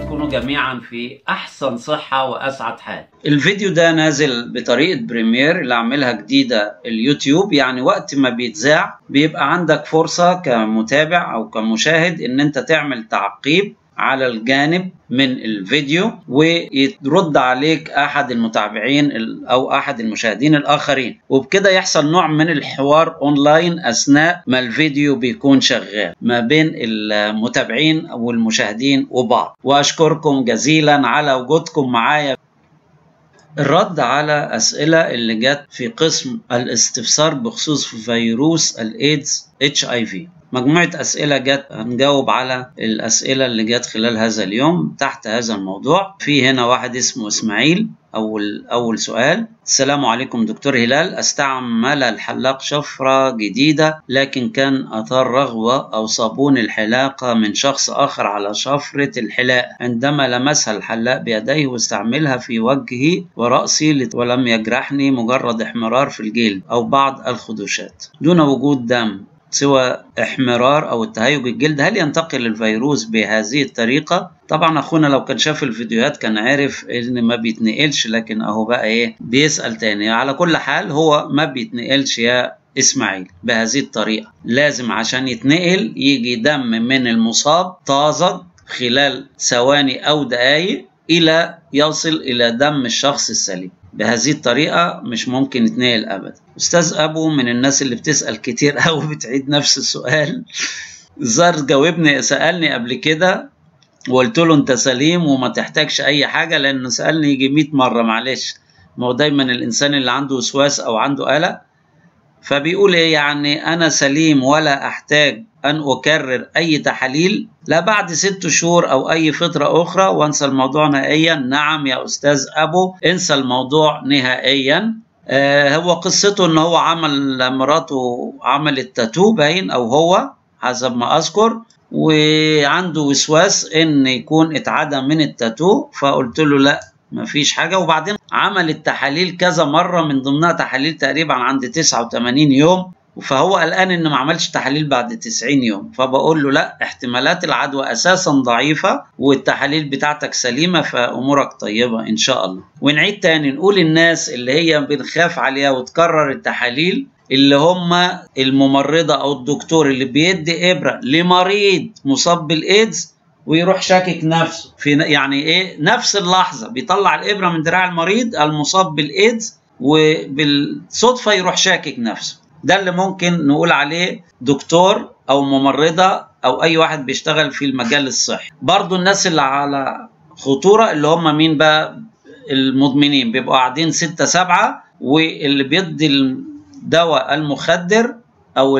تكونوا جميعا في احسن صحة واسعد حال الفيديو ده نازل بطريقة بريمير اللي عاملها جديدة اليوتيوب يعني وقت ما بيتذاع بيبقى عندك فرصة كمتابع او كمشاهد ان انت تعمل تعقيب على الجانب من الفيديو ويرد عليك احد المتابعين او احد المشاهدين الاخرين وبكده يحصل نوع من الحوار اونلاين اثناء ما الفيديو بيكون شغال ما بين المتابعين والمشاهدين وبعض واشكركم جزيلا على وجودكم معايا الرد على أسئلة اللي جت في قسم الاستفسار بخصوص فيروس الإيدز اتش اي في مجموعة أسئلة جت هنجاوب على الأسئلة اللي جت خلال هذا اليوم تحت هذا الموضوع في هنا واحد اسمه إسماعيل أول أول سؤال السلام عليكم دكتور هلال استعمل الحلاق شفرة جديدة لكن كان أثار رغوة أو صابون الحلاقة من شخص آخر على شفرة الحلاق عندما لمسها الحلاق بيديه واستعملها في وجهي ورأسي ولم يجرحني مجرد احمرار في الجلد أو بعض الخدوشات دون وجود دم سوى احمرار او التهيج الجلد هل ينتقل الفيروس بهذه الطريقة طبعا اخونا لو كان شاف الفيديوهات كان عارف ان ما بيتنقلش لكن اهو بقى ايه بيسأل تاني على كل حال هو ما بيتنقلش يا اسماعيل بهذه الطريقة لازم عشان يتنقل يجي دم من المصاب طازج خلال ثواني او دقايق الى يصل الى دم الشخص السليم بهذه الطريقة مش ممكن يتنقل أبدا أستاذ أبو من الناس اللي بتسأل كتير أوي بتعيد نفس السؤال زار جاوبني سألني قبل كده وقلت له أنت سليم وما تحتاجش أي حاجة لأنه سألني يجي 100 مرة معلش ما هو دايما الإنسان اللي عنده وسواس أو عنده قلق فبيقول إيه يعني أنا سليم ولا أحتاج أن أكرر أي تحاليل لا بعد ست شهور أو أي فترة أخرى وأنسى الموضوع نهائيا نعم يا أستاذ أبو انسى الموضوع نهائيا آه هو قصته ان هو عمل مراته عملت تاتو باين او هو حسب ما اذكر وعنده وسواس ان يكون اتعدى من التاتو فقلت له لا مفيش حاجه وبعدين عمل التحاليل كذا مره من ضمنها تحاليل تقريبا عند 89 يوم فهو قلقان انه ما عملش تحاليل بعد 90 يوم فبقول له لا احتمالات العدوى اساسا ضعيفه والتحاليل بتاعتك سليمه فامورك طيبه ان شاء الله ونعيد تاني نقول الناس اللي هي بنخاف عليها وتكرر التحاليل اللي هم الممرضه او الدكتور اللي بيدي ابره لمريض مصاب بالايدز ويروح شاكك نفسه في يعني ايه نفس اللحظه بيطلع الابره من دراع المريض المصاب بالايدز وبالصدفه يروح شاكك نفسه ده اللي ممكن نقول عليه دكتور او ممرضه او اي واحد بيشتغل في المجال الصحي برضو الناس اللي على خطوره اللي هم مين بقى المدمنين بيبقوا قاعدين ستة سبعة واللي بيدي الدواء المخدر او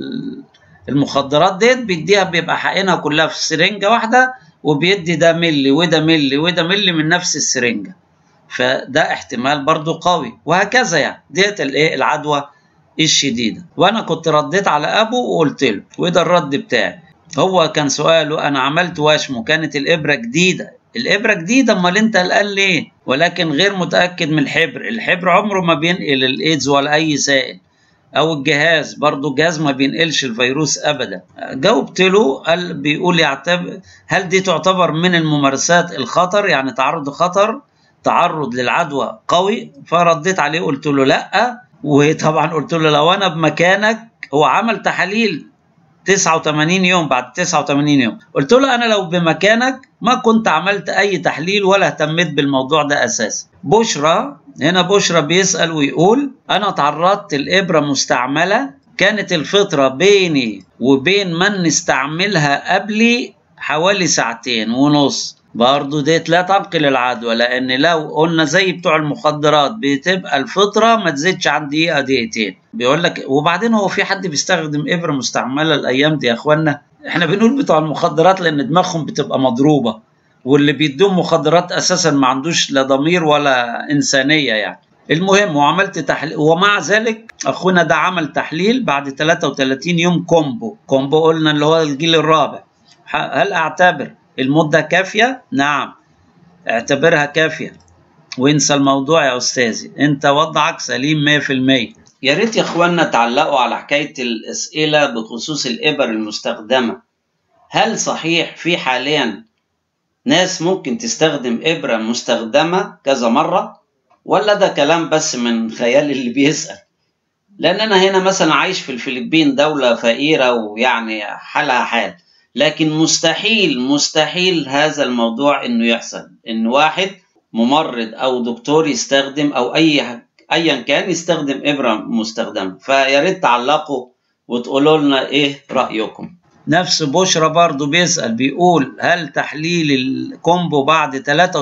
المخدرات ديت بيديها بيبقى حقنها كلها في سرنجة واحدة وبيدي ده ملي وده ملي وده ملي من نفس السرنجة فده احتمال برضو قوي وهكذا يعني ديت الايه العدوى الشديدة وأنا كنت رديت على أبو وقلت له وده الرد بتاعي هو كان سؤاله أنا عملت وشم وكانت الإبرة جديدة الإبرة جديدة أمال أنت قلقان ليه؟ ولكن غير متأكد من الحبر الحبر عمره ما بينقل الإيدز ولا أي سائل أو الجهاز برضو الجهاز ما بينقلش الفيروس أبدا جاوبت له قال بيقول يعتبر هل دي تعتبر من الممارسات الخطر يعني تعرض خطر تعرض للعدوى قوي فرديت عليه قلت له لأ وطبعا قلت له لو انا بمكانك هو عمل تحاليل 89 يوم بعد 89 يوم قلت له انا لو بمكانك ما كنت عملت اي تحليل ولا اهتميت بالموضوع ده اساسا بشرى هنا بشرى بيسال ويقول انا تعرضت الابره مستعمله كانت الفتره بيني وبين من نستعملها قبلي حوالي ساعتين ونص برضه ديت لا تنقل العدوى لان لو قلنا زي بتوع المخدرات بتبقى الفتره ما تزيدش عن دقيقه دقيقتين بيقول لك وبعدين هو في حد بيستخدم ابره مستعمله الايام دي يا اخوانا احنا بنقول بتوع المخدرات لان دماغهم بتبقى مضروبه واللي بيدوم مخدرات اساسا ما عندوش لا ضمير ولا انسانيه يعني المهم وعملت تحليل ومع ذلك اخونا ده عمل تحليل بعد 33 يوم كومبو كومبو قلنا اللي هو الجيل الرابع هل اعتبر المدة كافية؟ نعم اعتبرها كافية وانسى الموضوع يا أستاذي أنت وضعك سليم 100% يا ريت يا إخواننا تعلقوا على حكاية الأسئلة بخصوص الإبر المستخدمة هل صحيح في حاليا ناس ممكن تستخدم إبرة مستخدمة كذا مرة ولا ده كلام بس من خيال اللي بيسأل لأن أنا هنا مثلا عايش في الفلبين دولة فقيرة ويعني حالها حال لكن مستحيل مستحيل هذا الموضوع إنه يحصل إن واحد ممرض أو دكتور يستخدم أو أي أيا كان يستخدم إبرة مستخدمة فيا ريت تعلقوا وتقولوا لنا إيه رأيكم نفس بشرى برضو بيسأل بيقول هل تحليل الكومبو بعد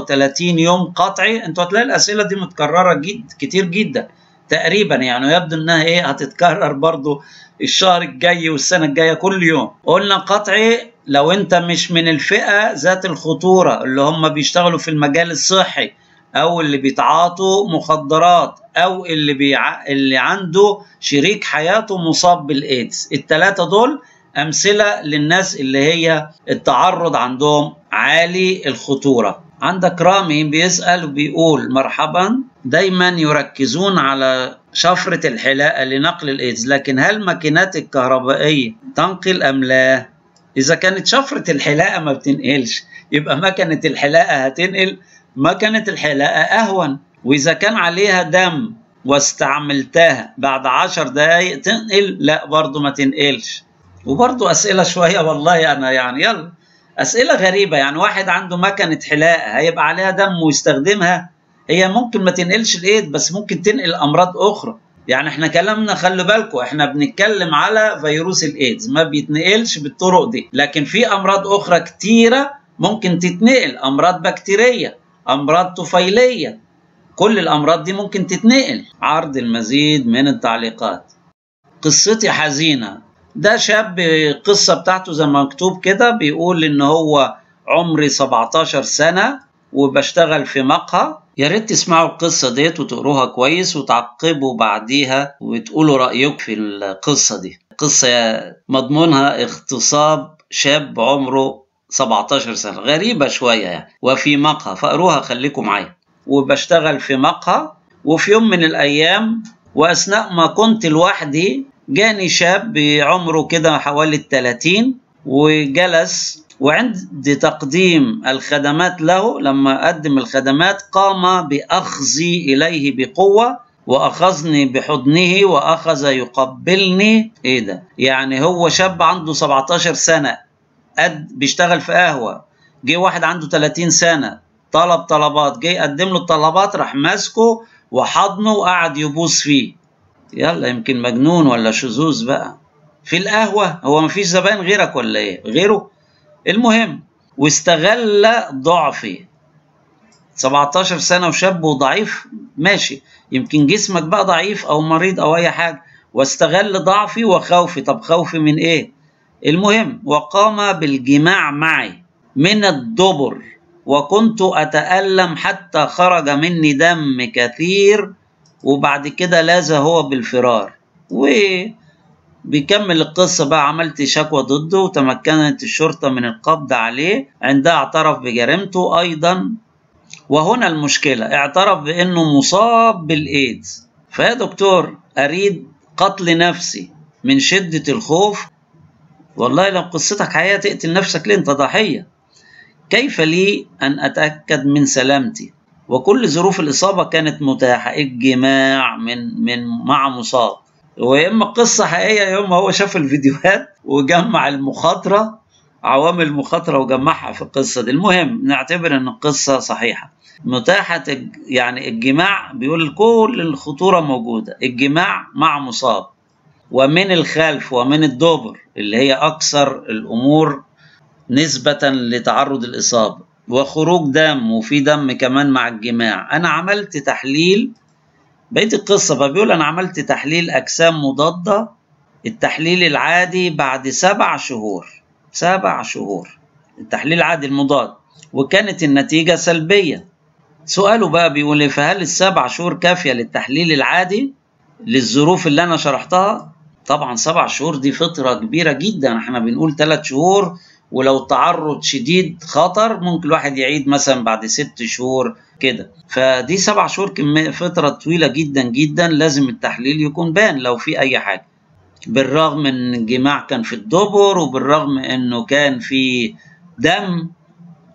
33 يوم قطعي انتوا هتلاقي الأسئلة دي متكررة جد كتير جدا تقريبا يعني يبدو انها ايه هتتكرر برضو الشهر الجاي والسنة الجاية كل يوم قلنا قطعي لو انت مش من الفئة ذات الخطورة اللي هم بيشتغلوا في المجال الصحي او اللي بيتعاطوا مخدرات او اللي بيع... اللي عنده شريك حياته مصاب بالايدز الثلاثة دول أمثلة للناس اللي هي التعرض عندهم عالي الخطورة عندك رامي بيسأل وبيقول مرحبا دايما يركزون على شفرة الحلاقة لنقل الإيدز لكن هل ماكينات الكهربائية تنقل أم لا؟ إذا كانت شفرة الحلاقة ما بتنقلش يبقى مكنة الحلاقة هتنقل مكنة الحلاقة أهون وإذا كان عليها دم واستعملتها بعد عشر دقايق تنقل لا برضو ما تنقلش وبرضو أسئلة شوية والله أنا يعني يلا أسئلة غريبة يعني واحد عنده مكنة حلاقة هيبقى عليها دم ويستخدمها هي ممكن ما تنقلش الإيد بس ممكن تنقل أمراض أخرى يعني احنا كلامنا خلي بالكم احنا بنتكلم على فيروس الايدز ما بيتنقلش بالطرق دي لكن في امراض اخرى كتيره ممكن تتنقل امراض بكتيريه امراض طفيليه كل الامراض دي ممكن تتنقل عرض المزيد من التعليقات قصتي حزينه ده شاب القصة بتاعته زي ما مكتوب كده بيقول إن هو عمري 17 سنة وبشتغل في مقهى يا ريت تسمعوا القصة ديت وتقروها كويس وتعقبوا بعديها وتقولوا رأيكم في القصة دي قصة مضمونها اغتصاب شاب عمره 17 سنة غريبة شوية يعني وفي مقهى فقروها خليكم معايا وبشتغل في مقهى وفي يوم من الأيام وأثناء ما كنت لوحدي جاني شاب بعمره كده حوالي الثلاثين وجلس وعند تقديم الخدمات له لما قدم الخدمات قام بأخذي إليه بقوة وأخذني بحضنه وأخذ يقبلني إيه ده يعني هو شاب عنده 17 سنة قد بيشتغل في قهوة جه واحد عنده 30 سنة طلب طلبات جه يقدم له الطلبات راح ماسكه وحضنه وقعد يبوس فيه يلا يمكن مجنون ولا شذوذ بقى في القهوة هو مفيش زبائن غيرك ولا ايه غيره المهم واستغل ضعفي 17 سنة وشاب وضعيف ماشي يمكن جسمك بقى ضعيف او مريض او اي حاجة واستغل ضعفي وخوفي طب خوفي من ايه المهم وقام بالجماع معي من الدبر وكنت اتألم حتى خرج مني دم كثير وبعد كده لاذ هو بالفرار وبيكمل القصة بقى عملت شكوى ضده وتمكنت الشرطة من القبض عليه عندها اعترف بجريمته أيضا وهنا المشكلة اعترف بأنه مصاب بالإيدز فيا دكتور أريد قتل نفسي من شدة الخوف والله لو قصتك حقيقة تقتل نفسك ليه انت ضحية كيف لي أن أتأكد من سلامتي وكل ظروف الإصابة كانت متاحة الجماع من من مع مصاب ويا إما قصة حقيقية يا إما هو شاف الفيديوهات وجمع المخاطرة عوامل المخاطرة وجمعها في القصة دي المهم نعتبر إن القصة صحيحة متاحة يعني الجماع بيقول كل الخطورة موجودة الجماع مع مصاب ومن الخلف ومن الدبر اللي هي أكثر الأمور نسبة لتعرض الإصابة وخروج دم وفي دم كمان مع الجماع انا عملت تحليل بقيت القصه فبيقول انا عملت تحليل اجسام مضاده التحليل العادي بعد سبع شهور سبع شهور التحليل العادي المضاد وكانت النتيجه سلبيه سؤاله بقى بيقول لي فهل السبع شهور كافيه للتحليل العادي للظروف اللي انا شرحتها طبعا سبع شهور دي فتره كبيره جدا احنا بنقول ثلاث شهور ولو تعرض شديد خطر ممكن الواحد يعيد مثلا بعد ست شهور كده فدي سبع شهور كمية فترة طويلة جدا جدا لازم التحليل يكون بان لو في أي حاجة بالرغم ان الجماع كان في الدبر وبالرغم انه كان في دم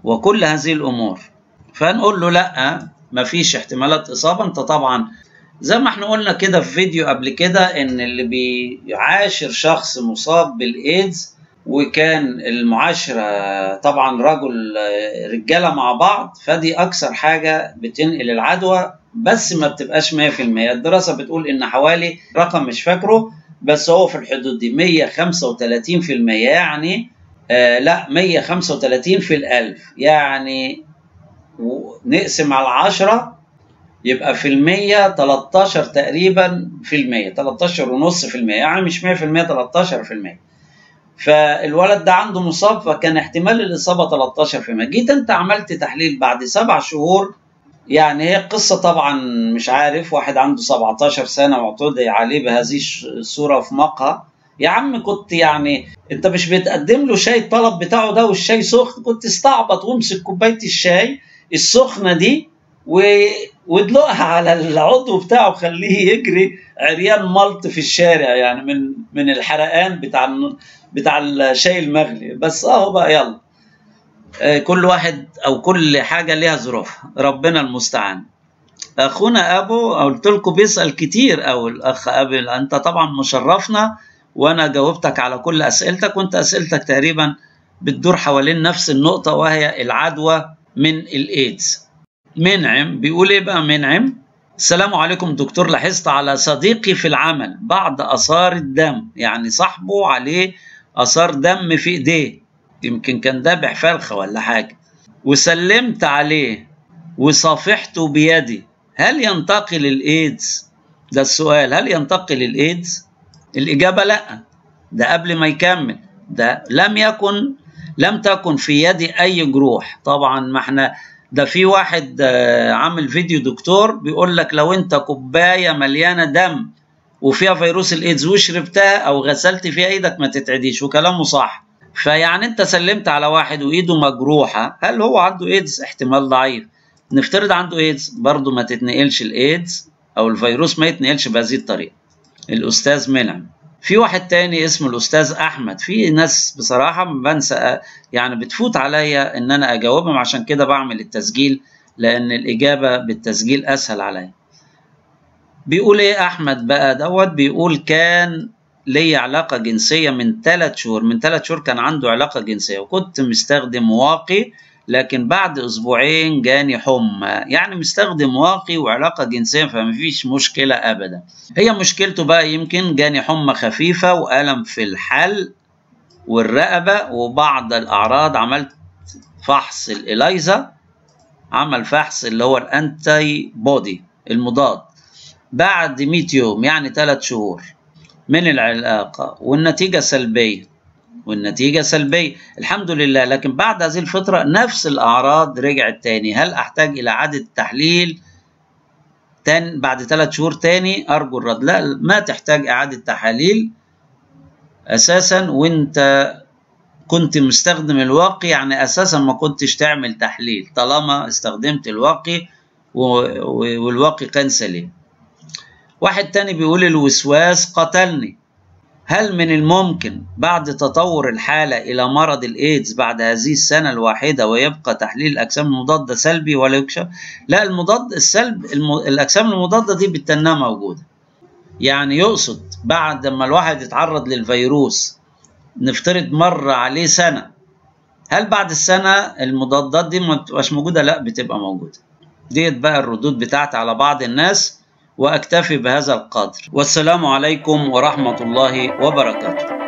وكل هذه الامور فنقول له لا مفيش احتمالات اصابه انت طبعا زي ما احنا قلنا كده في فيديو قبل كده ان اللي بيعاشر شخص مصاب بالايدز وكان المعاشرة طبعا رجل رجالة مع بعض فدي أكثر حاجة بتنقل العدوى بس ما بتبقاش 100% الدراسة بتقول إن حوالي رقم مش فاكره بس هو في الحدود دي 135% يعني آه لا 135 في الألف يعني نقسم على العشرة يبقى في المية 13 تقريبا في المية 13 ونص في المية يعني مش 100% 13 في المية فالولد ده عنده مصاب فكان احتمال الإصابة 13 في المية جيت أنت عملت تحليل بعد سبع شهور يعني هي قصة طبعا مش عارف واحد عنده 17 سنة واعتدي عليه بهذه الصورة في مقهى يا عم كنت يعني انت مش بتقدم له شاي الطلب بتاعه ده والشاي سخن كنت استعبط وامسك كوبايه الشاي السخنه دي و... وادلقها على العضو بتاعه خليه يجري عريان ملط في الشارع يعني من من الحرقان بتاع بتاع الشاي المغلي بس اهو بقى يلا آه كل واحد او كل حاجه ليها ظروفها ربنا المستعان اخونا ابو قلت لكم بيسال كتير او الاخ ابو انت طبعا مشرفنا وانا جاوبتك على كل اسئلتك وانت اسئلتك تقريبا بتدور حوالين نفس النقطه وهي العدوى من الايدز منعم بيقول ايه بقى منعم السلام عليكم دكتور لاحظت على صديقي في العمل بعض اثار الدم يعني صاحبه عليه اثار دم في ايديه يمكن كان دابح فرخه ولا حاجه وسلمت عليه وصافحته بيدي هل ينتقل الايدز ده السؤال هل ينتقل الايدز الإجابة لأ ده قبل ما يكمل ده لم يكن لم تكن في يدي أي جروح طبعا ما احنا ده في واحد عامل فيديو دكتور بيقول لك لو انت كوباية مليانة دم وفيها فيروس الايدز وشربتها او غسلت فيها ايدك ما تتعديش وكلامه صح فيعني انت سلمت على واحد وايده مجروحة هل هو عنده ايدز احتمال ضعيف نفترض عنده ايدز برضه ما تتنقلش الايدز او الفيروس ما يتنقلش بهذه الطريقة الاستاذ منعم في واحد تاني اسمه الاستاذ احمد في ناس بصراحه بنسى يعني بتفوت عليا ان انا اجاوبهم عشان كده بعمل التسجيل لان الاجابه بالتسجيل اسهل عليا بيقول ايه احمد بقى دوت بيقول كان لي علاقة جنسية من ثلاث شهور من ثلاث شهور كان عنده علاقة جنسية وكنت مستخدم واقي لكن بعد اسبوعين جاني حمى يعني مستخدم واقي وعلاقه جنسيه فمفيش مشكله ابدا هي مشكلته بقى يمكن جاني حمى خفيفه والم في الحل والرقبه وبعض الاعراض عملت فحص الاليزا عمل فحص اللي هو الانتي بودي المضاد بعد 100 يوم يعني 3 شهور من العلاقه والنتيجه سلبيه والنتيجة سلبية الحمد لله لكن بعد هذه الفترة نفس الأعراض رجعت تاني هل أحتاج إلى إعادة تحليل تاني بعد ثلاث شهور تاني أرجو الرد لا ما تحتاج إعادة تحاليل أساسا وأنت كنت مستخدم الواقي يعني أساسا ما كنتش تعمل تحليل طالما استخدمت الواقي والواقي كان سليم واحد تاني بيقول الوسواس قتلني هل من الممكن بعد تطور الحالة إلى مرض الإيدز بعد هذه السنة الواحدة ويبقى تحليل الأجسام المضادة سلبي ولا يكشف؟ لا المضاد السلب الم... الأجسام المضادة دي بالتنها موجودة. يعني يقصد بعد ما الواحد يتعرض للفيروس نفترض مر عليه سنة هل بعد السنة المضادات دي ما بتبقاش موجودة؟ لا بتبقى موجودة. ديت بقى الردود بتاعتي على بعض الناس واكتفي بهذا القدر والسلام عليكم ورحمه الله وبركاته